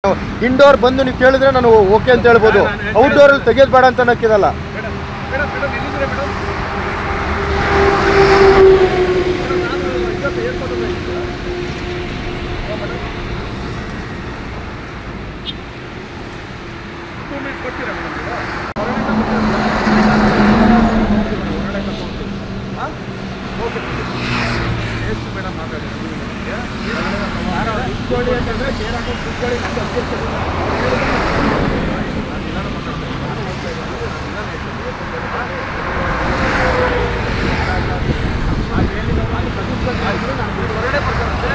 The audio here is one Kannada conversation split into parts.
ಇಂಡೋರ್ ಬಂದು ನೀವು ಕೇಳಿದ್ರೆ ನಾನು ಓಕೆ ಅಂತ ಹೇಳ್ಬೋದು ಔಟ್ಡೋರ್ ಅಲ್ಲಿ ತೆಗೆಯೋದು ಬೇಡ ಅಂತ ಅನ್ನಕ್ಕಿರಲ್ಲ ಮೇಡಮ್ ಮೇಡಮ್ ಮೇಡಮ್ ಎಲ್ಲಿದ್ದೀರಾ ಮೇಡಮ್ ಮೇಡಮ್ ನಾನು ಇವತ್ತು ಏರ್ಪೋರ್ಟಲ್ಲಿ ಇದ್ದೀನಿ ಮೇಡಮ್ ಟೂ ಮಿನಿಟ್ಸ್ ಕೊಡ್ತೀರಾ ಮೇಡಮ್ ನೀವು ಹೊರಗಡೆ ಕರ್ಕೊಂಡು ಹಾಂ ಓಕೆ ಎಷ್ಟು ಮೇಡಮ್ ಮಾತಾಡಿ ಕುತ್ಕೊಳ್ಳಿ ಅಂತಂದರೆ ಚೇರ್ ಹಾಕೊಂಡು ಕುತ್ಕೊಳ್ಳಿ ಅಂತ ಅಭ್ಯರ್ಥಿ ನಾನು ನಿಧಾನ ಮಾತಾಡ್ತೀನಿ ನಾನು ಹೋಗ್ತಾ ಇದ್ದೀನಿ ನಾನು ನಿಧಾನ ಹೇಳ್ತೀನಿ ಹೊರಗಡೆ ಬರ್ತಾರೆ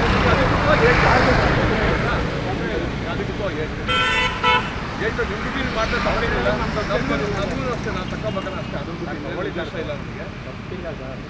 ಎಷ್ಟು ಡ್ಯೂಟಿ ಮಾಡ್ತಾ ತಗೊಳ್ಳಿಲ್ಲ ನಮಗೂ ಅಷ್ಟೇ ನಾನು ತಗೋಬೇಕಲ್ಲ ಅಷ್ಟೇ ಅದ್ರ ಬಗ್ಗೆ ತಗೊಳ್ಳಿಲ್ಲ ಅಷ್ಟೇ ಇಲ್ಲ ನನಗೆ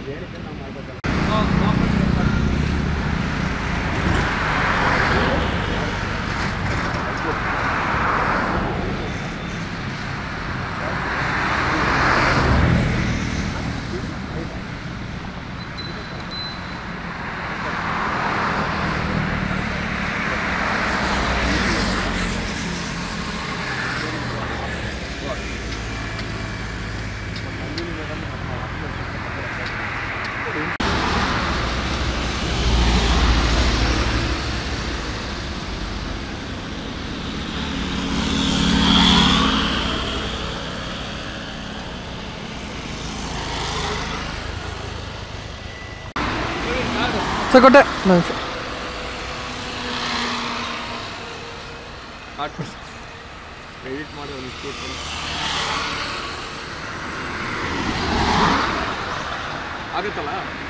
ಸರ್ ಕೊಟ್ಟೆ ನಾನು ಎಡಿಟ್ ಮಾಡಿ ಒಂದು ಶೂಟ್ ಆಗುತ್ತಲ್ಲ